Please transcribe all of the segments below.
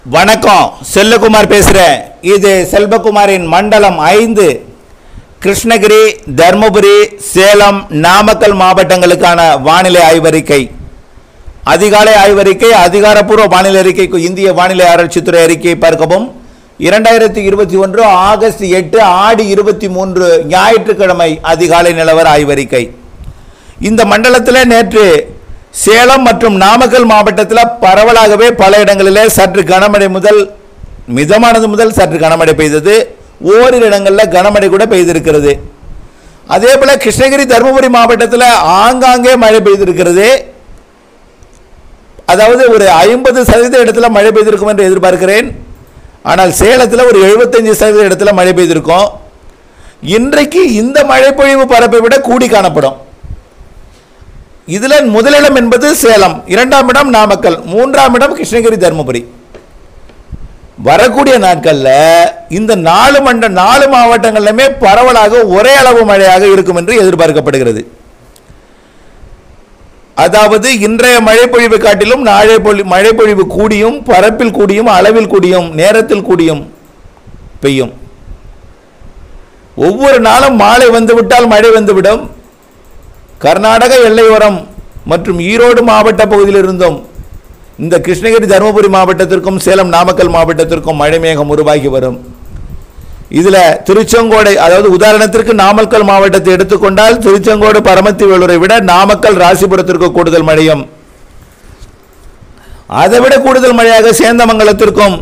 வணக்கம் செல்லகுமார் பேசுகிறேன் இது செல்வகுமாரின் மண்டலம் ஐந்து கிருஷ்ணகிரி தர்மபுரி சேலம் நாமக்கல் மாவட்டங்களுக்கான வானிலை ஆய்வறிக்கை அதிகாலை ஆய்வறிக்கை அதிகாரப்பூர்வ வானிலை அறிக்கைக்கு இந்திய வானிலை ஆராய்ச்சித்துறை அறிக்கையை பார்க்கவும் இரண்டாயிரத்தி இருபத்தி ஒன்று ஆகஸ்ட் எட்டு ஆடி இருபத்தி மூன்று ஞாயிற்றுக்கிழமை அதிகாலை நிலவர ஆய்வறிக்கை இந்த மண்டலத்தில் நேற்று சேலம் மற்றும் நாமக்கல் மாவட்டத்தில் பரவலாகவே பல இடங்களிலே சற்று கனமழை முதல் மிதமானது முதல் சற்று கனமழை பெய்தது ஓரிரு இடங்களில் கனமழை கூட பெய்திருக்கிறது அதே போல் கிருஷ்ணகிரி தருமபுரி மாவட்டத்தில் ஆங்காங்கே மழை பெய்திருக்கிறது அதாவது ஒரு ஐம்பது சதவீத இடத்துல மழை பெய்திருக்கும் என்று எதிர்பார்க்கிறேன் ஆனால் சேலத்தில் ஒரு எழுபத்தஞ்சு சதவீத இடத்துல மழை பெய்திருக்கும் இன்றைக்கு இந்த மழை பொழிவு பரப்பை விட கூடி காணப்படும் இதில் முதலிடம் என்பது சேலம் இரண்டாம் இடம் நாமக்கல் மூன்றாம் இடம் கிருஷ்ணகிரி தருமபுரி வரக்கூடிய நாட்களில் இந்த நாலு மண்ட நாலு மாவட்டங்களிலுமே பரவலாக ஒரே அளவு மழையாக இருக்கும் என்று எதிர்பார்க்கப்படுகிறது அதாவது இன்றைய மழைப்பொழிவு காட்டிலும் நாளை பொழி மழைப்பொழிவு கூடியும் பரப்பில் கூடியும் அளவில் கூடியும் நேரத்தில் கூடியும் பெய்யும் ஒவ்வொரு நாளும் மாலை வந்துவிட்டால் மழை வந்துவிடும் கர்நாடக எல்லையோரம் மற்றும் ஈரோடு மாவட்ட பகுதியிலிருந்தும் இந்த கிருஷ்ணகிரி தருமபுரி மாவட்டத்திற்கும் சேலம் நாமக்கல் மாவட்டத்திற்கும் மழை மேகம் உருவாகி வரும் இதில் திருச்செங்கோடை அதாவது உதாரணத்திற்கு நாமக்கல் மாவட்டத்தை எடுத்துக்கொண்டால் திருச்செங்கோடு பரமத்தி வேலூரை விட நாமக்கல் ராசிபுரத்திற்கு கூடுதல் மழையும் அதை விட கூடுதல் மழையாக சேந்தமங்கலத்திற்கும்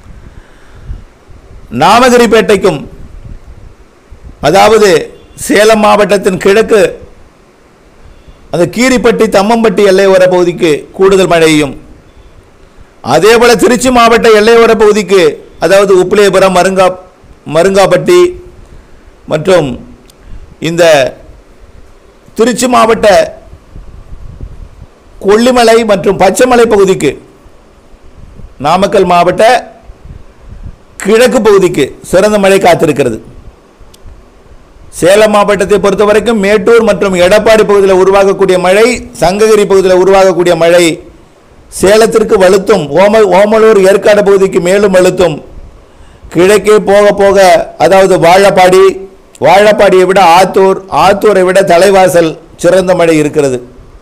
நாமகிரிப்பேட்டைக்கும் அதாவது சேலம் மாவட்டத்தின் கிழக்கு அந்த கீரிப்பட்டி தம்மம்பட்டி எல்லையோர பகுதிக்கு கூடுதல் மழையும் அதே போல திருச்சி மாவட்ட எல்லையோர பகுதிக்கு அதாவது உப்பிலியபுரம் மருங்கா மருங்காப்பட்டி மற்றும் இந்த திருச்சி மாவட்ட கொல்லிமலை மற்றும் பச்சைமலை பகுதிக்கு நாமக்கல் மாவட்ட கிழக்கு பகுதிக்கு சிறந்த மழை காத்திருக்கிறது சேலம் மாவட்டத்தை பொறுத்த வரைக்கும் மேட்டூர் மற்றும் எடப்பாடி பகுதியில் உருவாகக்கூடிய மழை சங்ககிரி பகுதியில் உருவாகக்கூடிய மழை சேலத்திற்கு வலுத்தும் ஓம ஓமலூர் ஏற்காடு பகுதிக்கு மேலும் வலுத்தும் கிழக்கே போக போக அதாவது வாழப்பாடி வாழப்பாடியை விட ஆத்தூர் ஆத்தூரை விட தலைவாசல் சிறந்த மழை இருக்கிறது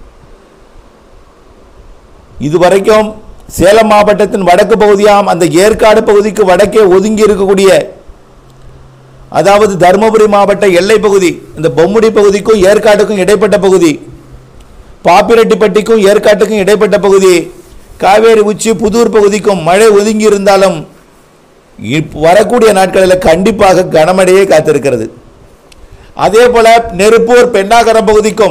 இதுவரைக்கும் சேலம் மாவட்டத்தின் வடக்கு பகுதியாம் அந்த ஏற்காடு பகுதிக்கு வடக்கே ஒதுங்கி இருக்கக்கூடிய அதாவது தருமபுரி மாவட்ட எல்லை பகுதி இந்த பொம்முடி பகுதிக்கும் ஏற்காட்டுக்கும் இடைப்பட்ட பகுதி பாப்பிரெட்டிப்பட்டிக்கும் ஏற்காட்டுக்கும் இடைப்பட்ட பகுதி காவேரி உச்சி புதூர் பகுதிக்கும் மழை ஒதுங்கி இருந்தாலும் இப்ப வரக்கூடிய நாட்களில் கண்டிப்பாக கனமழையே காத்திருக்கிறது அதே போல நெருப்பூர் பெண்ணாகரம் பகுதிக்கும்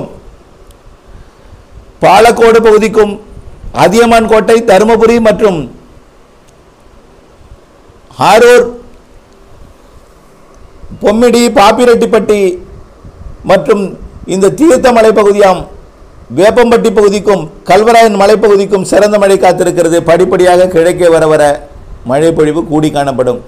பாலக்கோடு பகுதிக்கும் அதியமான் கோட்டை தருமபுரி மற்றும் ஆரூர் பொம்மிடி பாப்பிரெட்டிப்பட்டி மற்றும் இந்த தீர்த்த மலைப்பகுதியாம் வேப்பம்பட்டி பகுதிக்கும் கல்வராயன் மலைப்பகுதிக்கும் சிறந்த மழை காத்திருக்கிறது படிப்படியாக கிழக்கே வர வர மழை பொழிவு கூடி காணப்படும்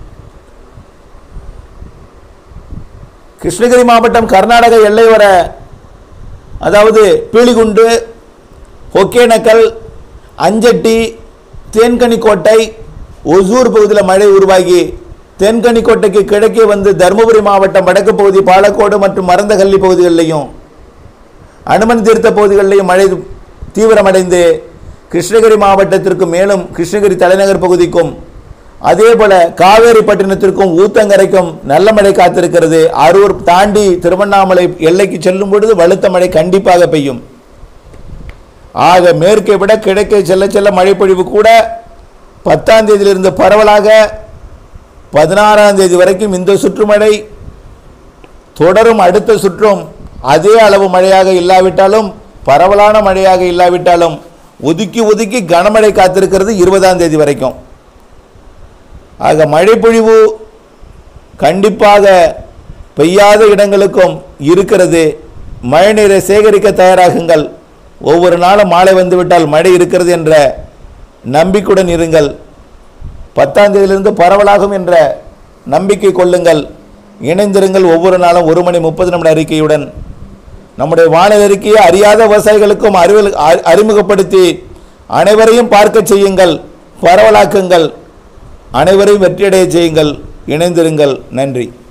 கிருஷ்ணகிரி மாவட்டம் கர்நாடக எல்லை வர அதாவது பீலிகுண்டு ஒகேனக்கல் அஞ்சட்டி தேன்கனிக்கோட்டை ஒசூர் பகுதியில் மழை உருவாகி தென்கனிக்கோட்டைக்கு கிழக்கே வந்து தருமபுரி மாவட்டம் வடக்கு பகுதி பாலக்கோடு மற்றும் மறந்தகல்லி பகுதிகளிலையும் அனுமன் தீர்த்த பகுதிகளிலையும் மழை தீவிரமடைந்து கிருஷ்ணகிரி மாவட்டத்திற்கு மேலும் கிருஷ்ணகிரி தலைநகர் பகுதிக்கும் அதே போல காவேரிப்பட்டினத்திற்கும் ஊத்தங்கரைக்கும் நல்ல மழை காத்திருக்கிறது அரூர் தாண்டி திருவண்ணாமலை எல்லைக்கு செல்லும் பொழுது வலுத்த மழை கண்டிப்பாக பெய்யும் ஆக மேற்கை விட கிழக்கே செல்ல செல்ல மழை பொழிவு கூட பத்தாம் தேதியிலிருந்து பரவலாக பதினாறாம் தேதி வரைக்கும் இந்த சுற்றுமழை தொடரும் அடுத்த சுற்றும் அதே அளவு மழையாக இல்லாவிட்டாலும் பரவலான மழையாக இல்லாவிட்டாலும் ஒதுக்கி ஒதுக்கி கனமழை காத்திருக்கிறது இருபதாம் தேதி வரைக்கும் ஆக மழைப்பொழிவு கண்டிப்பாக பெய்யாத இடங்களுக்கும் இருக்கிறது மழைநீரை சேகரிக்க தயாராகுங்கள் ஒவ்வொரு நாளும் மாலை வந்துவிட்டால் மழை இருக்கிறது என்ற நம்பிக்கையுடன் இருங்கள் பத்தாம் தேதியிலிருந்து பரவலாகும் என்ற நம்பிக்கை கொள்ளுங்கள் இணைந்திருங்கள் ஒவ்வொரு நாளும் ஒரு மணி முப்பது நிமிட அறிக்கையுடன் நம்முடைய வானிலை அறிக்கையை அறியாத விவசாயிகளுக்கும் அறிவில் அறி- அறிமுகப்படுத்தி அனைவரையும் பார்க்க செய்யுங்கள் பரவலாக்குங்கள் அனைவரையும் வெற்றியடைய செய்யுங்கள் இணைந்திருங்கள் நன்றி